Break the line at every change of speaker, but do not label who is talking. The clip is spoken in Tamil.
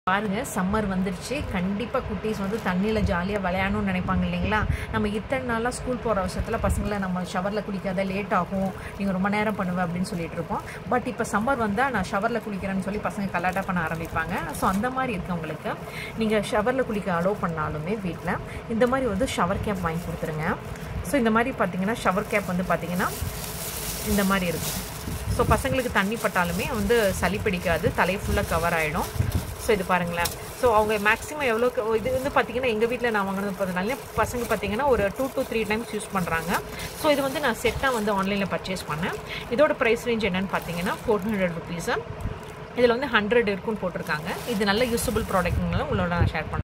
பாருங்க சம்மர் வந்துருச்சு கண்டிப்பாக குட்டீஸ் வந்து தண்ணியில் ஜாலியாக விளையாடணும்னு நினைப்பாங்க இல்லைங்களா நம்ம இத்தனை நாளாக ஸ்கூல் போகிற வருஷத்தில் பசங்களை நம்ம ஷவரில் குளிக்காத லேட் ஆகும் நீங்கள் ரொம்ப நேரம் பண்ணுவேன் அப்படின்னு சொல்லிட்டு இருப்போம் பட் இப்போ சம்மர் வந்தால் நான் ஷவரில் குளிக்கிறேன்னு சொல்லி பசங்க கலாட்டா பண்ண ஆரம்பிப்பாங்க ஸோ அந்த மாதிரி இருக்கவங்களுக்கு நீங்கள் ஷவரில் குளிக்க அலோவ் பண்ணாலுமே வீட்டில் இந்த மாதிரி வந்து ஷவர் கேப் வாங்கி கொடுத்துருங்க ஸோ இந்த மாதிரி பார்த்தீங்கன்னா ஷவர் கேப் வந்து பார்த்தீங்கன்னா இந்த மாதிரி இருக்கும் ஸோ பசங்களுக்கு தண்ணி பட்டாலுமே வந்து சளி பிடிக்காது தலை ஃபுல்லாக கவர் ஆகிடும் ஸோ இது பாருங்களேன் ஸோ அவங்க மேக்ஸிமம் எவ்வளோ இது வந்து பார்த்தீங்கன்னா எங்கள் வீட்டில் நான் வாங்கினது பார்த்ததுனால பசங்க பார்த்தீங்கன்னா ஒரு two to three times use பண்ணுறாங்க ஸோ இது வந்து நான் செட்டாக வந்து ஆன்லைனில் பர்ச்சேஸ் பண்ணேன் இதோட ப்ரைஸ் ரேஞ்ச் என்னன்னு பார்த்தீங்கன்னா ஃபோர் ஹண்ட்ரட் ருபீஸு இதில் வந்து ஹண்ட்ரட் இருக்குன்னு போட்டிருக்காங்க இது நல்ல யூஸபிள் ப்ராடக்ட்னால உங்களோட நான் ஷேர் பண்ணேன்